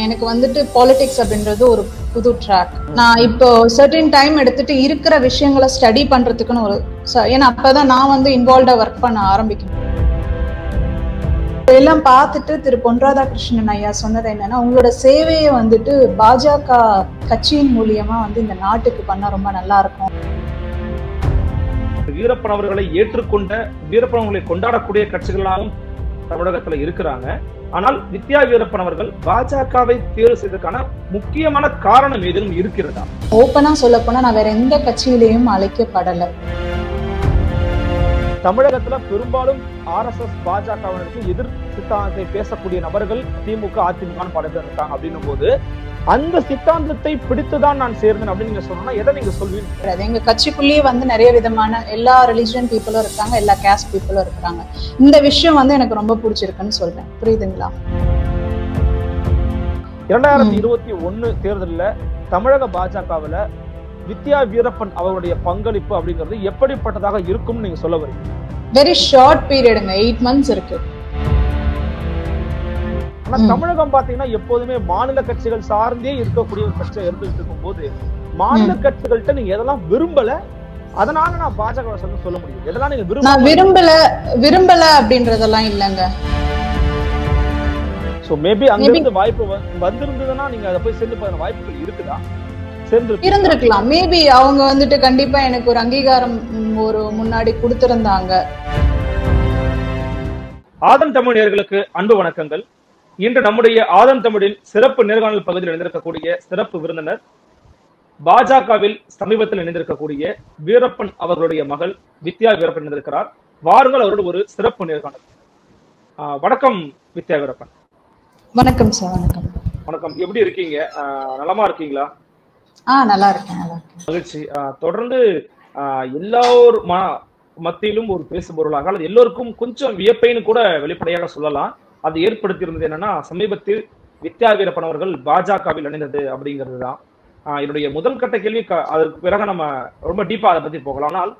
எனக்கு வந்துட்டு பாலிடிக்ஸ் அப்படின்றது ஒரு புது ட்ராக் நான் இப்போ சர்டன் டைம் எடுத்துட்டு இருக்கிற விஷயங்களை ஸ்டடி பண்றதுக்குன்னு ஒரு ச- ஏன்னா அப்பதான் நான் வந்து இன்வால்வ்டா ஒர்க் பண்ண ஆரம்பிக்கணும் எல்லாம் பார்த்துட்டு திரு பொன் ராதாகிருஷ்ணன் ஐயா சொன்னது என்னன்னா உங்களோட சேவையை வந்துட்டு பாஜக கட்சியின் மூலியமா வந்து இந்த நாட்டுக்கு பண்ணா ரொம்ப நல்லா இருக்கும் வீரப்பன் அவர்களை ஏற்றுக்கொண்ட வீரப்பன் அவர்களை கொண்டாடக்கூடிய கட்சிகளாகவும் தமிழகத்துல இருக்கிறாங்க ஆனால் வித்யா வீரப்பன் அவர்கள் பாஜகவை தேர்வு செய்ததற்கான முக்கியமான காரணம் எதுவும் இருக்கிறதா ஓப்பனா சொல்ல போனா நான் வேற எந்த கட்சியிலையும் அழைக்கப்படலை தமிழகத்துல பெரும்பாலும் ஆர்எஸ்எஸ் பாஜகவினருக்கு எதிர் சித்தாந்தத்தை பேசக்கூடிய நபர்கள் திமுக அதிமுக பல பேர் இருக்காங்க அப்படின்னும் போது அந்த சித்தாந்தத்தை பிடித்துதான் நான் சேர்ந்தேன் அப்படின்னு நீங்க சொன்னா எதை நீங்க சொல்வீங்க கிடையாது எங்க கட்சிக்குள்ளேயே வந்து நிறைய விதமான எல்லா ரிலிஜியன் பீப்புளும் இருக்காங்க எல்லா கேஸ்ட் பீப்புளும் இருக்காங்க இந்த விஷயம் வந்து எனக்கு ரொம்ப பிடிச்சிருக்குன்னு சொல்றேன் புரியுதுங்களா இரண்டாயிரத்தி ம். இருபத்தி ஒண்ணு தேர்தல்ல தமிழக பாஜகவுல வித்யா வீரப்பன் அவருடைய பங்களிப்பு அப்படிங்கிறது எப்படிப்பட்டதாக இருக்கும்னு நீங்க சொல்ல வரீங்க வெரி ஷார்ட் பீரியடுங்க எயிட் மந்த்ஸ் இருக்கு ஆனா ம். தமிழகம் பாத்தீங்கன்னா எப்போதுமே மாநில கட்சிகள் சார்ந்தே இருக்கக்கூடிய ஒரு கட்சியா இருந்துட்டு இருக்கும் போது மாநில கட்சிகள்கிட்ட நீங்க எதெல்லாம் விரும்பல அதனால நான் பாஜக சொல்ல சொல்ல முடியும் எதெல்லாம் நீங்க நான் விரும்ப விரும்பல விரும்பல அப்படின்றதெல்லாம் இல்லைங்க சோ மேபி அங்க இருந்து வாய்ப்பு வ- வந்திருந்ததுன்னா நீங்க அதை போய் சேர்ந்து போன வாய்ப்புகள் இருக்குதா சேர்ந்து இருந்திருக்கலாம் மேபி அவங்க வந்துட்டு கண்டிப்பா எனக்கு ஒரு அங்கீகாரம் ம், ஒரு முன்னாடி கொடுத்திருந்தாங்க ஆதன் தமிழ் நேயர்களுக்கு அன்பு வணக்கங்கள் இன்று நம்முடைய ஆதன் தமிழின் சிறப்பு நேர்காணல் பகுதியில் இணைந்திருக்கக்கூடிய சிறப்பு விருந்தினர் பாஜகவில் சமீபத்தில் இணைந்திருக்கக்கூடிய வீரப்பன் அவர்களுடைய மகள் வித்யா வீரப்பன் இணைந்திருக்கிறார் வாருங்கள் அவரோட ஒரு சிறப்பு நேர்காணல் ஆஹ் வணக்கம் வித்யா வீரப்பன் வணக்கம் சார் வணக்கம் வணக்கம் எப்படி இருக்கீங்க ஆஹ் நலமா இருக்கீங்களா ஆ நல்லா இருக்கேன் நல்லா இருக்கேன் மகிழ்ச்சி ஆஹ் தொடர்ந்து ஆஹ் எல்லார் ம- மத்தியிலும் ஒரு பேசு பொருளாக அல்லது எல்லோருக்கும் கொஞ்சம் வியப்பைன்னு கூட வெளிப்படையாக சொல்லலாம் அது ஏற்படுத்தியிருந்தது என்னன்னா சமீபத்தில் வித்யா வீரப்பன் அவர்கள் பாஜகவில் இணைந்தது அப்படிங்கிறது தான் ஆஹ் என்னுடைய முதல் கட்ட கேள்வி க- அதற்கு பிறகு நம்ம ரொம்ப டீப்பா அதை பத்தி போகலாம் ஆனால்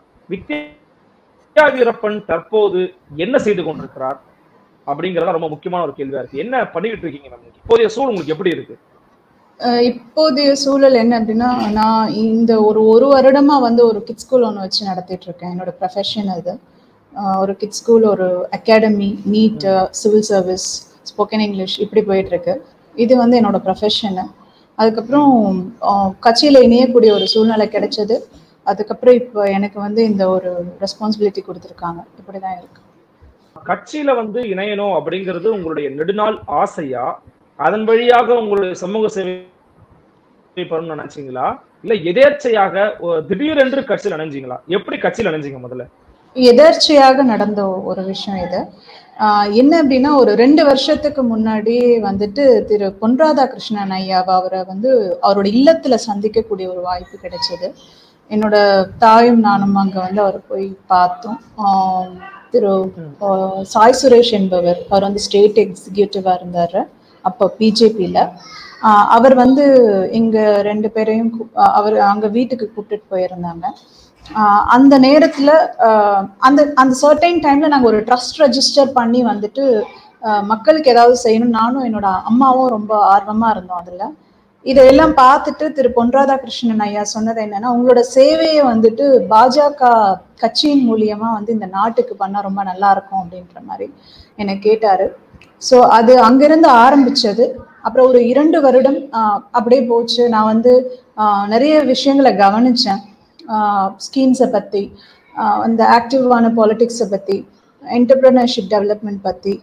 வித்யா வீரப்பன் தற்போது என்ன செய்து கொண்டிருக்கிறார் அப்படிங்கறத ரொம்ப முக்கியமான ஒரு கேள்வியா இருக்கு என்ன பண்ணிட்டு இருக்கீங்க நம்ம இப்போதைய சூழல் உங்களுக்கு எப்படி இருக்கு அஹ் இப்போதைய சூழல் என்ன அப்படின்னா நான் இந்த ஒரு ஒரு வருடமா வந்து ஒரு கிட் ஸ்கூல் ஒன்று வச்சு நடத்திட்டு இருக்கேன் என்னோட ப்ரொஃபஷன் அது அஹ் ஒரு கிட் ஸ்கூல் ஒரு academy NEET civil service spoken English இப்படி போயிட்டு இருக்கு இது வந்து என்னோட ப்ரொஃபஷனு அதுக்கப்புறம் அஹ் கட்சியில இணையக்கூடிய ஒரு சூழ்நிலை கிடைச்சது அதுக்கப்புறம் இப்போ எனக்கு வந்து இந்த ஒரு ரெஸ்பான்சிபிலிட்டி கொடுத்துருக்காங்க இப்படிதான் இருக்கு கட்சியில வந்து இணையணும் அப்படிங்கிறது உங்களுடைய நெடுநாள் ஆசையா அதன் வழியாக உங்களுடைய சமூக சேவை பண்ணணும்னு நினைச்சீங்களா இல்ல எதேச்சையாக ஒரு திடீரென்று கட்சியில் இணைஞ்சீங்களா எப்படி கட்சியில் இணைஞ்சீங்க முதல்ல எதர்ச்சியாக நடந்த ஒரு விஷயம் இது ஆஹ் என்ன அப்படின்னா ஒரு ரெண்டு வருஷத்துக்கு முன்னாடி வந்துட்டு திரு பொன் ராதாகிருஷ்ணன் ஐயாவை அவரை வந்து அவரோட இல்லத்துல சந்திக்கக்கூடிய ஒரு வாய்ப்பு கிடைச்சது என்னோட தாயும் நானும் அங்க வந்து அவரை போய் பார்த்தோம் ஆஹ் திரு ஆஹ் சாய் சுரேஷ் என்பவர் அவர் வந்து ஸ்டேட் எக்ஸிக்யூட்டிவா இருந்தாரு அப்போ பிஜேபியில அவர் வந்து எங்க ரெண்டு பேரையும் கூ- ஆஹ் அவர் அங்க வீட்டுக்கு கூப்பிட்டுட்டு போயிருந்தாங்க ஆஹ் அந்த நேரத்துல ஆஹ் அந்த அந்த சர்டைன் டைம்ல நாங்க ஒரு ட்ரஸ்ட் ரெஜிஸ்டர் பண்ணி வந்துட்டு ஆஹ் மக்களுக்கு ஏதாவது செய்யணும் நானும் என்னோட அம்மாவும் ரொம்ப ஆர்வமா இருந்தோம் அதுல இதையெல்லாம் பார்த்துட்டு திரு பொன் ராதாகிருஷ்ணன் ஐயா சொன்னது என்னன்னா உங்களோட சேவையை வந்துட்டு பாஜக கட்சியின் மூலியமா வந்து இந்த நாட்டுக்கு பண்ணா ரொம்ப நல்லா இருக்கும் அப்படின்ற மாதிரி என்னை கேட்டாரு ஸோ அது அங்கிருந்து ஆரம்பிச்சது அப்புறம் ஒரு இரண்டு வருடம் ஆஹ் அப்படியே போச்சு நான் வந்து ஆஹ் நிறைய விஷயங்களை கவனிச்சேன் ஸ்கீம்ஸை பற்றி அந்த ஆக்டிவான பாலிடிக்ஸை பற்றி என்டர்பிரினர்ஷிப் டெவலப்மெண்ட் பற்றி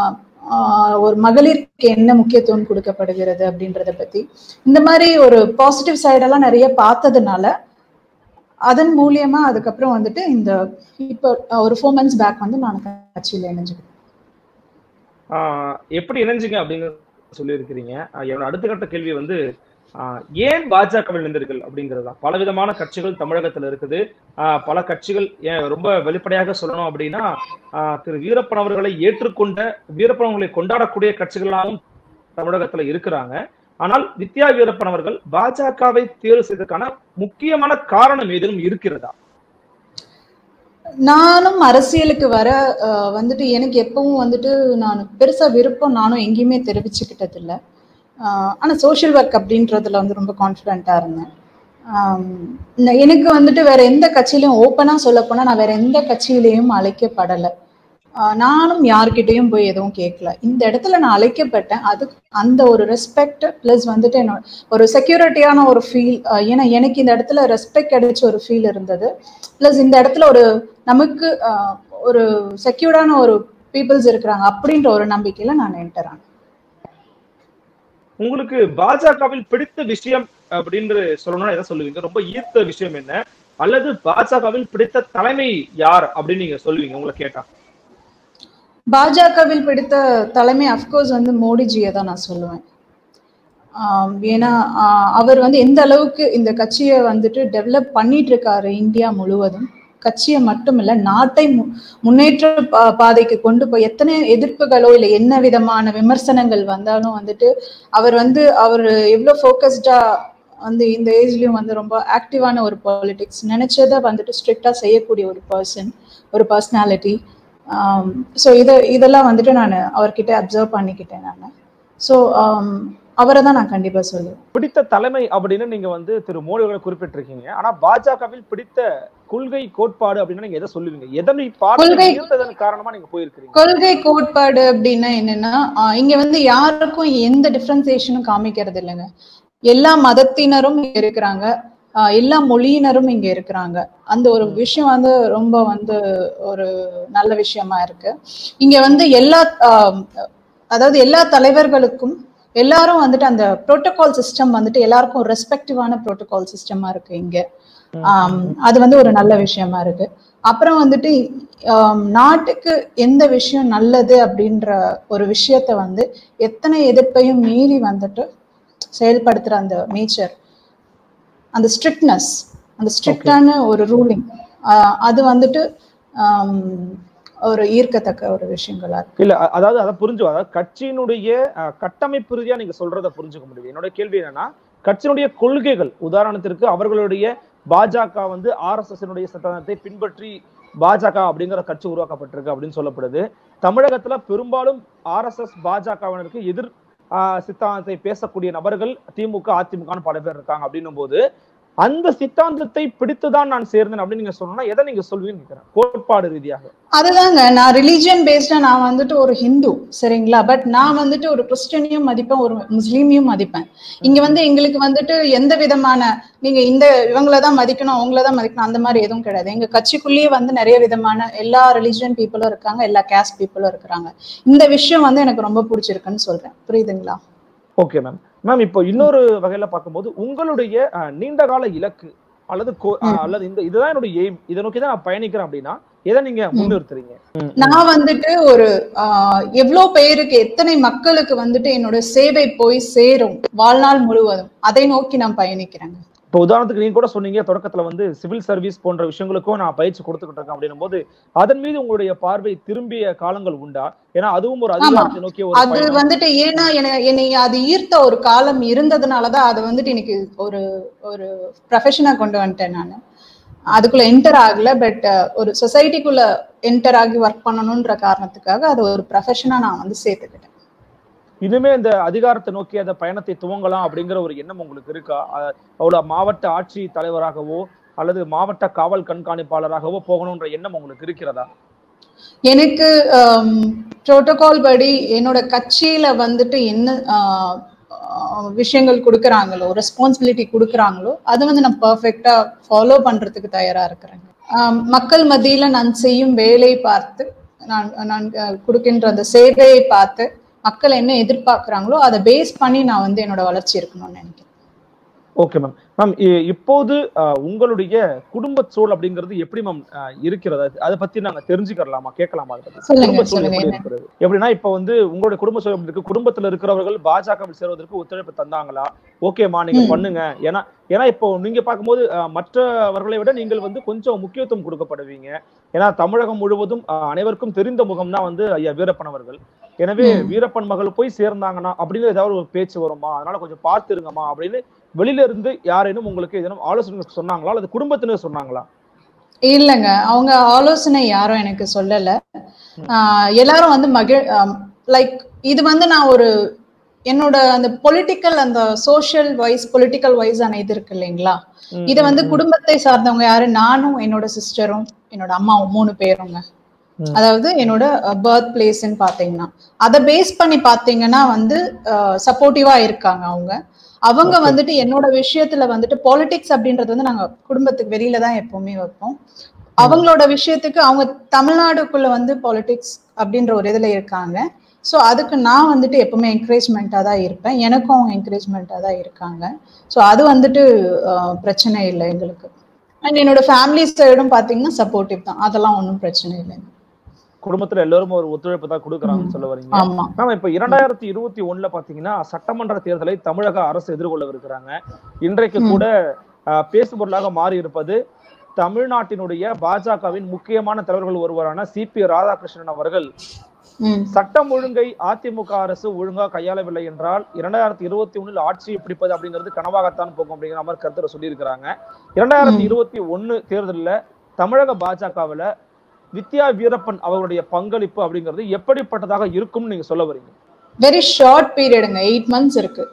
ஒரு மகளிருக்கு என்ன முக்கியத்துவம் கொடுக்கப்படுகிறது அப்படின்றத பற்றி இந்த மாதிரி ஒரு பாசிட்டிவ் சைடெல்லாம் நிறைய பார்த்ததுனால அதன் மூலியமா அதுக்கப்புறம் வந்துட்டு இந்த இப்போ ஒரு ஃபோர் மந்த்ஸ் பேக் வந்து நான் கட்சியில் இணைஞ்சுக்கிட்டேன் ஆஹ் எப்படி இணைஞ்சீங்க அப்படிங்கிறது சொல்லியிருக்கிறீங்க ஆஹ் என்னோட அடுத்த கட்ட கேள்வி வந்து ஆஹ் ஏன் பாஜகவில் இணைந்தீர்கள் அப்படிங்கிறது தான் பல விதமான கட்சிகள் தமிழகத்துல இருக்குது ஆஹ் பல கட்சிகள் ஏன் ரொம்ப வெளிப்படையாக சொல்லணும் அப்படின்னா ஆஹ் திரு வீரப்பன் அவர்களை ஏற்றுக்கொண்ட வீரப்பன் அவர்களை கொண்டாடக்கூடிய கட்சிகளாகவும் தமிழகத்துல இருக்கிறாங்க ஆனால் வித்யா வீரப்பன் அவர்கள் பாஜகவை தேர்வு செய்ததற்கான முக்கியமான காரணம் ஏதேனும் இருக்கிறதா நானும் அரசியலுக்கு வர அஹ், வந்துட்டு எனக்கு எப்பவும் வந்துட்டு நான் பெருசா விருப்பம் நானும் எங்கேயுமே தெரிவிச்சுக்கிட்டது இல்ல ஆனால் சோஷியல் ஒர்க் அப்படின்றதுல வந்து ரொம்ப கான்ஃபிடென்ட்டாக இருந்தேன் ஆம், ந- எனக்கு வந்துட்டு வேற எந்த கட்சியிலையும் ஓப்பனாக சொல்ல போனால் நான் வேற எந்த கட்சியிலையும் அழைக்கப்படலை ஆஹ் நானும் யார்கிட்டயும் போய் எதுவும் கேட்கல இந்த இடத்துல நான் அழைக்கப்பட்டேன் அது அந்த ஒரு ரெஸ்பெக்ட் ப்ளஸ் வந்துட்டு என்னோட ஒரு செக்யூரிட்டியான ஒரு ஃபீல் ஏன்னா எனக்கு இந்த இடத்துல ரெஸ்பெக்ட் கிடைச்ச ஒரு ஃபீல் இருந்தது ப்ளஸ் இந்த இடத்துல ஒரு நமக்கு ஆஹ் ஒரு செக்யூர்டான ஒரு பீப்புள்ஸ் இருக்கிறாங்க அப்படின்ற ஒரு நம்பிக்கையில நான் என்டர் ஆனேன் உங்களுக்கு பாஜகவில் பிடித்த விஷயம் அப்படின்னு சொல்லணும்னா எதை சொல்லுவீங்க ரொம்ப ஈர்த்த விஷயம் என்ன அல்லது பாஜகவில் பிடித்த தலைமை யார் அப்படின்னு நீங்க சொல்லுவீங்க உங்களை கேட்டா பாஜகவில் பிடித்த தலைமை அஃப்கோர்ஸ் வந்து மோடிஜியை தான் நான் சொல்லுவேன் ஆம், ஏன்னா ஆஹ், அவர் வந்து எந்த அளவுக்கு இந்த கட்சியை வந்துட்டு டெவலப் பண்ணிட்டு இருக்காரு இந்தியா முழுவதும் கட்சியை மட்டும் இல்ல நாட்டை மு- முன்னேற்ற பா- பாதைக்கு கொண்டு போய் எத்தனை எதிர்ப்புகளோ இல்லை என்ன விதமான விமர்சனங்கள் வந்தாலும் வந்துட்டு அவர் வந்து அவர் எவ்வளோ ஃபோக்கஸ்டா வந்து இந்த ஏஜ்லயும் வந்து ரொம்ப ஆக்டிவான ஒரு பாலிடிக்ஸ் நினைச்சதை வந்துட்டு ஸ்ட்ரிக்டா செய்யக்கூடிய ஒரு பர்சன் ஒரு பர்சனாலிட்டி ஸோ இதை இதெல்லாம் வந்துட்டு நான் அவர்கிட்ட அப்சர்வ் பண்ணிக்கிட்டேன் நான் ஸோ அவரை தான் நான் கண்டிப்பா சொல்லுவேன் பிடித்த தலைமை அப்படின்னு நீங்க வந்து திரு மோடி அவர்களை குறிப்பிட்டிருக்கீங்க ஆனா பாஜகவில் பிடித்த கொள்கை கோட்பாடு அப்படின்னா நீங்க எதை சொல்லுவீங்க எதனை பார்த்து கொள்கை- ஈர்த்ததன் காரணமா நீங்க போயிருக்கிறீங்க கொள்கை கோட்பாடு அப்படின்னா என்னன்னா ஆஹ் இங்க வந்து யாருக்கும் எந்த டிஃபரன்சியேஷனும் காமிக்கிறது இல்லைங்க எல்லா மதத்தினரும் இங்க இருக்கிறாங்க ஆஹ் எல்லா மொழியினரும் இங்க இருக்கிறாங்க அந்த ஒரு விஷயம் வந்து ரொம்ப வந்து ஒரு நல்ல விஷயமா இருக்கு இங்க வந்து எல்லா ஆஹ் அதாவது எல்லா தலைவர்களுக்கும் எல்லாரும் வந்துட்டு அந்த புரோட்டோகால் சிஸ்டம் வந்துட்டு எல்லாருக்கும் ரெஸ்பெக்டிவான புரோட்டோகால் சிஸ்டமா இருக்கு இங்க ஆம், அது வந்து ஒரு நல்ல விஷயமா இருக்கு அப்புறம் வந்துட்டு ஆம், நாட்டுக்கு எந்த விஷயம் நல்லது அப்படின்ற ஒரு விஷயத்த வந்து எத்தனை எதிர்ப்பையும் மீறி வந்துட்டு செயல்படுத்துற அந்த நேச்சர் அந்த ஸ்ட்ரிக்ட்னஸ் அந்த ஸ்ட்ரிக்டான ஒரு ரூலிங் அது வந்துட்டு ஆம், ஒரு ஈர்க்கத்தக்க ஒரு விஷயங்களா இருக்கு இல்ல அ- அதாவது அதை புரிஞ்சு அதாவது கட்சியினுடைய அஹ், கட்டமைப்பு ரீதியா நீங்க சொல்றத புரிஞ்சுக்க முடியுது என்னோட கேள்வி என்னன்னா கட்சியினுடைய கொள்கைகள் உதாரணத்திற்கு அவர்களுடைய பாஜக வந்து ஆர் எஸ் எஸ் சித்தாந்தத்தை பின்பற்றி பாஜக அப்படிங்கிற கட்சி உருவாக்கப்பட்டிருக்கு அப்படின்னு சொல்லப்படுது தமிழகத்துல பெரும்பாலும் ஆர் எஸ் எஸ் பாஜகவினருக்கு எதிர் ஆஹ், சித்தாந்தத்தை பேசக்கூடிய நபர்கள் திமுக அதிமுகன்னு பல பேர் இருக்காங்க அப்படின்னும் போது அந்த சித்தாந்தத்தை பிடித்துதான் நான் சேர்ந்தேன் அப்படின்னு நீங்க சொல்லணும்னா எதை நீங்க சொல்வீங்கன்னு கேட்கிறேன் கோட்பாடு ரீதியாக அதுதாங்க நான் ரிலீஜியன் பேஸ்டா நான் வந்துட்டு ஒரு ஹிந்து சரிங்களா பட் நான் வந்துட்டு ஒரு கிறிஸ்டியனையும் மதிப்பேன் ஒரு முஸ்லீமையும் மதிப்பேன் இங்க வந்து எங்களுக்கு வந்துட்டு எந்த விதமான நீங்க இந்த இவங்கள தான் மதிக்கணும் அவங்கள தான் மதிக்கணும் அந்த மாதிரி எதுவும் கிடையாது எங்க கட்சிக்குள்ளேயே வந்து நிறைய விதமான எல்லா ரிலீஜியன் பீப்புளும் இருக்காங்க எல்லா கேஸ்ட் பீப்புளும் இருக்கிறாங்க இந்த விஷயம் வந்து எனக்கு ரொம்ப பிடிச்சிருக்குன்னு சொல்றேன் புரியுதுங்களா ஓகே மேம் மேம் இப்போ இன்னொரு வகையில பார்க்கும்போது உங்களுடைய அஹ், நீண்ட கால இலக்கு அல்லது கோ- அஹ், அல்லது இந்த இதுதான் என்னோட எய்ம் இதை நோக்கி தான் நான் பயணிக்கிறேன் அப்படின்னா எதை நீங்க முன்னிறுத்துறீங்க ம், ம். நான் வந்துட்டு ஒரு ஆஹ், எவ்வளவு பேருக்கு எத்தனை மக்களுக்கு வந்துட்டு என்னோட சேவை போய் சேரும் வாழ்நாள் முழுவதும் அதை நோக்கி நான் பயணிக்கிறேங்க இப்போ உதாரணத்துக்கு நீங்க கூட சொன்னீங்க தொடக்கத்துல வந்து சிவில் சர்வீஸ் போன்ற விஷயங்களுக்கும் நான் பயிற்சி கொடுத்துக்கிட்டு இருக்கேன் அப்படின்னும் போது அதன் மீது உங்களுடைய பார்வை திரும்பிய காலங்கள் உண்டா ஏன்னா அதுவும் ஒரு அதிகாரத்தை நோக்கிய ஒரு அது பயணம். வந்துட்டு ஏன்னா என- என்னை அது ஈர்த்த ஒரு காலம் இருந்ததுனாலதான் அது வந்துட்டு எனக்கு ஒரு ஒரு ப்ரொஃபஷனா கொண்டு வந்துட்டேன் நான் அதுக்குள்ள என்டர் ஆகல பட் ஒரு சொசைட்டிக்குள்ள என்டர் ஆகி ஒர்க் பண்ணணும்ன்ற காரணத்துக்காக அது ஒரு ப்ரொஃபஷனா நான் வந்து சேர்த்துக்கிட்டேன் இனிமே இந்த அதிகாரத்தை நோக்கி அந்த பயணத்தை துவங்கலாம் அப்படிங்கிற ஒரு எண்ணம் உங்களுக்கு இருக்கா அஹ், அவ்வளவு மாவட்ட ஆட்சி தலைவராகவோ அல்லது மாவட்ட காவல் கண்காணிப்பாளராகவோ போகணுன்ற எண்ணம் உங்களுக்கு இருக்கிறதா எனக்கு புரோட்டோகால் படி என்னோட கட்சியில வந்துட்டு என்ன ஆஹ், ஆஹ், விஷயங்கள் கொடுக்குறாங்களோ ரெஸ்பான்சிபிலிட்டி கொடுக்குறாங்களோ அதை வந்து நான் பர்ஃபெக்டா ஃபாலோ பண்றதுக்கு தயாரா இருக்கிறேங்க ஆஹ், மக்கள் மத்தியில நான் செய்யும் வேலை பார்த்து நான் நான் ஆஹ், கொடுக்கின்ற அந்த சேவையை பார்த்து மக்கள் என்ன எதிர்பார்க்கறாங்களோ அதை பேஸ் பண்ணி நான் வந்து என்னோட வளர்ச்சி இருக்கணும்னு நினைக்கிறேன் ஓகே மேம் மேம் இப்போது அஹ், உங்களுடைய குடும்ப சூழல் அப்படிங்கிறது எப்படி மேம் இருக்கிறது அது- அதை பத்தி நாங்க தெரிஞ்சுக்கலாமா கேட்கலாமா அதை பத்தி சொல்லுங்க, குடும்ப சூழல் சொல்லுங்க, எப்படி என்ன? இருக்கிறது எப்படின்னா இப்ப வந்து உங்களுடைய குடும்ப சூழல் எப்படி இருக்கு குடும்பத்துல இருக்கிறவர்கள் பாஜகவில் சேருவதற்கு ஒத்துழைப்பு தந்தாங்களா ஓகேமா நீங்க ம். பண்ணுங்க ஏன்னா ஏன்னா இப்போ நீங்க பார்க்கும்போது அஹ், மற்றவர்களை விட நீங்கள் வந்து கொஞ்சம் முக்கியத்துவம் கொடுக்கப்படுவீங்க ஏன்னா தமிழகம் முழுவதும் அஹ், அனைவருக்கும் தெரிந்த முகம் தான் வந்து ஐயா வீரப்பன் அவர்கள் எனவே ம். வீரப்பன் மகள் போய் சேர்ந்தாங்கன்னா அப்படின்னு ஏதாவது ஒரு பேச்சு வருமா அதனால கொஞ்சம் பார்த்து இருங்கம்மா அப்படின்னு வெளியில இருந்து யாரேனும் உங்களுக்கு எதனும் ஆலோசனை சொன்னாங்களா அல்லது குடும்பத்தினர் சொன்னாங்களா இல்லைங்க அவங்க ஆலோசனை யாரும் எனக்கு சொல்லல ஆஹ் எல்லாரும் வந்து மகிழ் லைக் இது வந்து நான் ஒரு என்னோட அந்த பொலிட்டிக்கல் அந்த சோஷியல் வைஸ் பொலிட்டிக்கல் வைஸ் ஆன இது இருக்கு இல்லைங்களா ம், இத வந்து ம், ம். குடும்பத்தை சார்ந்தவங்க யாரு நானும் என்னோட சிஸ்டரும் என்னோட அம்மாவும் மூணு பேருங்க ம். அதாவது என்னோட பர்த் பிளேஸ்ன்னு பாத்தீங்கன்னா அதை பேஸ் பண்ணி பாத்தீங்கன்னா வந்து சப்போர்ட்டிவா இருக்காங்க அவங்க அவங்க Okay. வந்துட்டு என்னோட விஷயத்துல வந்துட்டு பாலிடிக்ஸ் அப்படின்றது வந்து நாங்க குடும்பத்துக்கு வெளியில தான் எப்பவுமே வைப்போம் அவங்களோட விஷயத்துக்கு அவங்க தமிழ்நாடுக்குள்ள வந்து பாலிடிக்ஸ் அப்படின்ற ஒரு இதுல இருக்காங்க ஸோ அதுக்கு நான் வந்துட்டு எப்பவுமே என்கரேஜ்மெண்ட்டாக தான் இருப்பேன் எனக்கும் அவங்க என்கரேஜ்மெண்ட்டாக தான் இருக்காங்க ஸோ அது வந்துட்டு அஹ், பிரச்சனை இல்லை எங்களுக்கு அண்ட் என்னோட ஃபேமிலி சைடும் பார்த்தீங்கன்னா சப்போர்ட்டிவ் தான் அதெல்லாம் ஒன்றும் பிரச்சனை இல்லை குடும்பத்துல எல்லாரும் ஒரு ஒத்துழைப்பு தான் கொடுக்குறாங்கன்னு சொல்ல வரீங்க ஆமா மேம் இப்ப இரண்டாயிரத்தி இருபத்தி ஒண்ணுல பாத்தீங்கன்னா சட்டமன்ற தேர்தலை தமிழக அரசு எதிர்கொள்ளவிருக்கிறாங்க இன்றைக்கு ம். கூட அஹ், பேசுபொருளாக மாறி இருப்பது தமிழ்நாட்டினுடைய பாஜகவின் முக்கியமான தலைவர்கள் ஒருவரான சிபி ராதாகிருஷ்ணன் அவர்கள் ம் சட்டம் ஒழுங்கை அதிமுக அரசு ஒழுங்கா கையாளவில்லை என்றால் இரண்டாயிரத்தி இருபத்தி ஒண்ணுல ஆட்சியை பிடிப்பது அப்படிங்கிறது கனவாகத்தான் போகும் அப்படிங்கிற மாதிரி கருத்துல சொல்லியிருக்கிறாங்க இரண்டாயிரத்தி ம். இருபத்தி ஒண்ணு தேர்தல்ல தமிழக பாஜகவுல வித்யா வீரப்பன் அவருடைய பங்களிப்பு அப்படிங்கிறது எப்படிப்பட்டதாக இருக்கும்னு நீங்க சொல்ல வரீங்க வெரி ஷார்ட் பீரியடுங்க எயிட் மந்த்ஸ் இருக்கு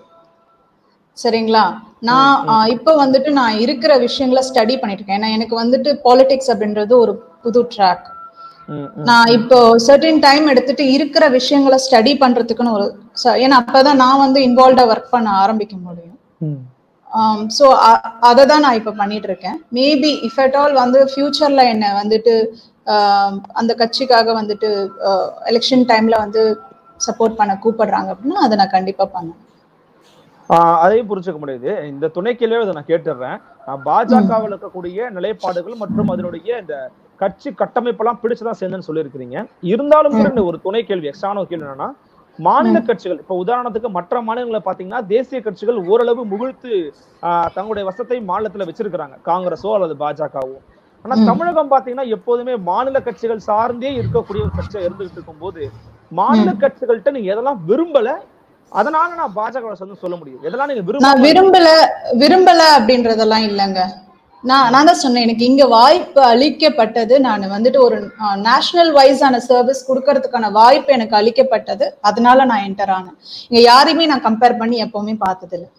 சரிங்களா நான் ம், ம். ஆஹ் இப்போ வந்துட்டு நான் இருக்கிற விஷயங்களை ஸ்டடி பண்ணிட்டு இருக்கேன் ஏன்னா எனக்கு வந்துட்டு பாலிடிக்ஸ் அப்படின்றது ஒரு புது ட்ராக் ம், ம். நான் இப்போ சர்டன் டைம் எடுத்துட்டு இருக்கிற விஷயங்களை ஸ்டடி பண்றதுக்குன்னு ஒரு ச- ஏன்னா அப்பதான் நான் வந்து இன்வால்வ்டா ஒர்க் பண்ண ஆரம்பிக்க முடியும் ம். ஸோ அதை தான் நான் இப்போ பண்ணிட்டு இருக்கேன் மேபி இஃப் அட் ஆல் வந்து ஃபியூச்சர்ல என்ன வந்துட்டு ஆம், அந்த கட்சிக்காக வந்துட்டு எலெக்ஷன் டைம்ல வந்து சப்போர்ட் பண்ண கூப்பிடுறாங்க அப்படின்னா அதை நான் கண்டிப்பா பண்ணுவேன் ஆஹ் அதையும் புரிஞ்சுக்க முடியுது இந்த துணை கேள்வியை இதை நான் கேட்டுடுறேன் ஆஹ் பாஜகவில் இருக்கக்கூடிய நிலைப்பாடுகள் மற்றும் அதனுடைய இந்த கட்சி கட்டமைப்பெல்லாம் பிடிச்சுதான் சேர்ந்துன்னு சொல்லியிருக்கிறீங்க இருந்தாலும் கூட இந்த ஒரு துணை கேள்வி எக்ஸ்ட்ரான ஒரு கேள்வி என்னன்னா மாநில கட்சிகள் இப்ப உதாரணத்துக்கு மற்ற மாநிலங்களை பாத்தீங்கன்னா தேசிய கட்சிகள் ஓரளவு முகிழ்த்து ஆஹ் தங்களுடைய வசத்தை மாநிலத்துல வச்சிருக்கிறாங்க காங்கிரஸோ அல்லது பாஜகவோ ஆனா ம். தமிழகம் பாத்தீங்கன்னா எப்போதுமே மாநில கட்சிகள் சார்ந்தே இருக்கக்கூடிய ஒரு கட்சியா இருந்துகிட்டு இருக்கும்போது மாநில கட்சிகள்கிட்ட நீங்க எதெல்லாம் விரும்பல அதனால நான் பாஜக வந்து சொல்ல முடியும் எதெல்லாம் நீங்க நான் விரும்ப விரும்பல விரும்பல அப்படின்றதெல்லாம் இல்லைங்க நான் நான் தான் சொன்னேன் எனக்கு இங்க வாய்ப்பு அளிக்கப்பட்டது நான் வந்துட்டு ஒரு நேஷனல் வைஸான சர்வீஸ் கொடுக்கறதுக்கான வாய்ப்பு எனக்கு அளிக்கப்பட்டது அதனால நான் என்டர் ஆனேன் இங்க யாரையுமே நான் கம்பேர் பண்ணி எப்பவுமே பார்த்தது இல்ல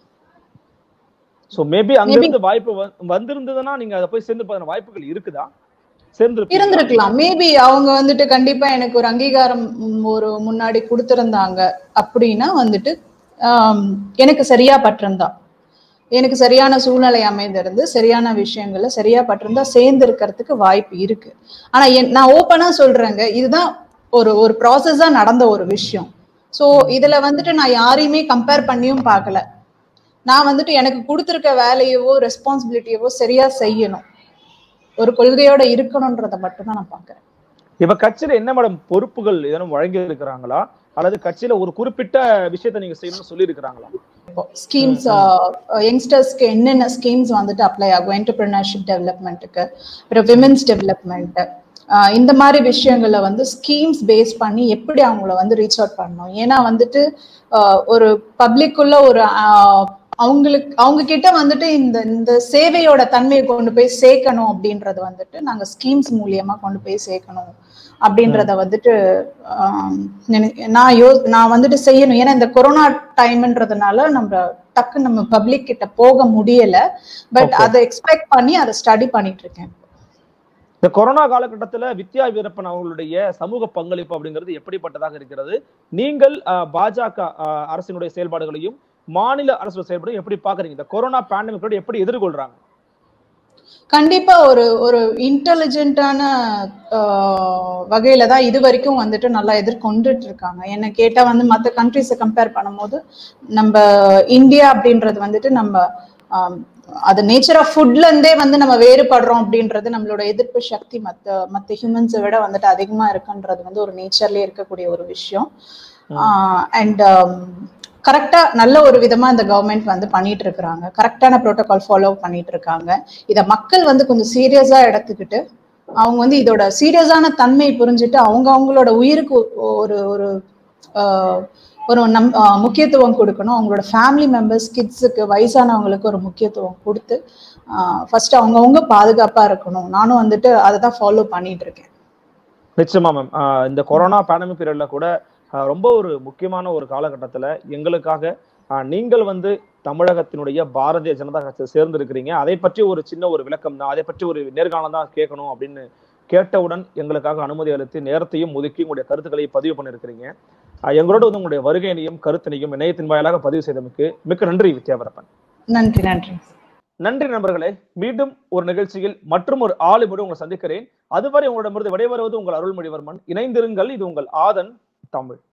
சோ மேபி அங்க இருந்து வாய்ப்பு வ- வந்திருந்ததுன்னா நீங்க அதை போய் சேர்ந்து பார்த்த வாய்ப்புகள் இருக்குதா சேர்ந்து இருந்திருக்கலாம் மேபி அவங்க வந்துட்டு கண்டிப்பா எனக்கு ஒரு அங்கீகாரம் ம், ஒரு முன்னாடி கொடுத்திருந்தாங்க அப்படின்னா வந்துட்டு ஆம், எனக்கு சரியா பட்டிருந்தா எனக்கு சரியான சூழ்நிலை அமைந்திருந்து சரியான விஷயங்கள்ல சரியா பட்டிருந்தா சேர்ந்து இருக்கிறதுக்கு வாய்ப்பு இருக்கு ஆனா என்- நான் ஓப்பனா சொல்றேங்க இதுதான் ஒரு ஒரு ப்ராசஸா நடந்த ஒரு விஷயம் சோ இதுல வந்துட்டு நான் யாரையுமே கம்பேர் பண்ணியும் பார்க்கல நான் வந்துட்டு எனக்கு கொடுத்துருக்க வேலையவோ ரெஸ்பான்சிபிலிட்டியவோ சரியா செய்யணும் ஒரு கொள்கையோட இருக்கணும்ன்றத மட்டும் தான் நான் பாக்குறேன் இப்ப கட்சியில என்ன மேடம் பொறுப்புகள் எதனும் வழங்கி இருக்கிறாங்களா அல்லது கட்சியில ஒரு குறிப்பிட்ட விஷயத்தை நீங்க செய்யணும்னு சொல்லி இருக்கிறாங்களா ஸ்கீம்ஸ் யங்ஸ்டர்ஸ்க்கு என்னென்ன ஸ்கீம்ஸ் வந்துட்டு அப்ளை ஆகும் என்டர்பிரினர்ஷிப் டெவலப்மெண்ட்டுக்கு அப்புறம் விமென்ஸ் டெவலப்மெண்ட் இந்த மாதிரி விஷயங்களை வந்து ஸ்கீம்ஸ் பேஸ் பண்ணி எப்படி அவங்கள வந்து ரீச் அவுட் பண்ணணும் ஏன்னா வந்துட்டு ஆஹ் ஒரு பப்ளிக்குள்ள ஒரு ஆஹ் அவங்களுக்கு அவங்க கிட்ட வந்துட்டு இந்த இந்த சேவையோட தன்மையை கொண்டு போய் சேர்க்கணும் அப்படின்றது வந்துட்டு நாங்க ஸ்கீம்ஸ் மூலியமா கொண்டு போய் சேர்க்கணும் அப்படின்றத வந்துட்டு ஆஹ் நினை- நான் யோ நான் வந்துட்டு செய்யணும் ஏன்னா இந்த கொரோனா டைம்ன்றதுனால நம்ம டக்கு நம்ம பப்ளிக் கிட்ட போக முடியல பட் Okay. அதை எக்ஸ்பெக்ட் பண்ணி அதை ஸ்டடி பண்ணிட்டு இருக்கேன் இந்த கொரோனா காலகட்டத்துல வித்யா வீரப்பன் அவங்களுடைய சமூக பங்களிப்பு அப்படிங்கிறது எப்படிப்பட்டதாக இருக்கிறது நீங்கள் அஹ், பாஜக அஹ், அரசினுடைய செயல்பாடுகளையும் மாநில அரசு செயல்பாடுகளையும் எப்படி பாக்குறீங்க இந்த கொரோனா பேண்டமிக்கோட எப்படி எதிர்கொள்றாங்க கண்டிப்பா ஒரு ஒரு இன்டெலிஜென்ட்டான வகையில தான் இது வரைக்கும் வந்துட்டு நல்லா எதிர்கொண்டுட்டு இருக்காங்க என்ன கேட்டா வந்து மற்ற கண்ட்ரிஸை கம்பேர் பண்ணும்போது நம்ம இந்தியா அப்படின்றது வந்துட்டு நம்ம ஆம், அது நேச்சர் ஆஃப் ஃபுட்ல இருந்தே வந்து நம்ம வேறுபடுறோம் அப்படின்றது நம்மளோட எதிர்ப்பு சக்தி மத்த மத்த ஹியூமன்ஸை விட வந்துட்டு அதிகமா இருக்குன்றது வந்து ஒரு நேச்சர்லயே இருக்கக்கூடிய ஒரு விஷயம் அண்ட் கரெக்டா நல்ல ஒரு விதமா இந்த கவர்மெண்ட் வந்து பண்ணிட்டு இருக்கிறாங்க கரெக்டான ப்ரோட்டோகால் ஃபாலோ பண்ணிட்டு இருக்காங்க இத மக்கள் வந்து கொஞ்சம் சீரியஸா எடுத்துக்கிட்டு அவங்க வந்து இதோட சீரியஸான தன்மை புரிஞ்சுட்டு அவங்க அவங்களோட உயிருக்கு ஒரு ஒரு ஆஹ், ஒரு நம் ஆஹ், முக்கியத்துவம் கொடுக்கணும் அவங்களோட ஃபேமிலி மெம்பர்ஸ் கிட்ஸுக்கு வயசானவங்களுக்கு ஒரு முக்கியத்துவம் கொடுத்து ஃபர்ஸ்ட் அவங்கவுங்க பாதுகாப்பா இருக்கணும் நானும் வந்துட்டு அதை தான் ஃபாலோ பண்ணிட்டு இருக்கேன் நிச்சயமா மேம் இந்த கொரோனா பேண்டமிக் பீரியட்ல கூட ஆஹ் ரொம்ப ஒரு முக்கியமான ஒரு காலகட்டத்துல எங்களுக்காக ஆஹ் நீங்கள் வந்து தமிழகத்தினுடைய பாரதிய ஜனதா கட்சியை சேர்ந்திருக்கிறீங்க அதை பற்றி ஒரு சின்ன ஒரு விளக்கம் தான் அதை பற்றி ஒரு நேர்காணம் தான் கேட்கணும் அப்படின்னு கேட்டவுடன் எங்களுக்காக அனுமதி அளித்து நேரத்தையும் ஒதுக்கி உங்களுடைய கருத்துக்களை பதிவு பண்ணியிருக்கிறீங்க ஆஹ் எங்களோட வந்து உங்களுடைய வருகையினையும் கருத்தினையும் இணையத்தின் வாயிலாக பதிவு செய்தமைக்கு மிக்க நன்றி வித்யாபரப்பன் நன்றி நன்றி நன்றி நண்பர்களே மீண்டும் ஒரு நிகழ்ச்சியில் மற்றும் ஒரு ஆளுமோடு உங்களை சந்திக்கிறேன் அதுவரை உங்களிடமிருந்து விடைபெறுவது உங்கள் அருள்மொழிவர்மன் இணைந்திருங்கள் இது உங்கள் ஆதன் தமிழ்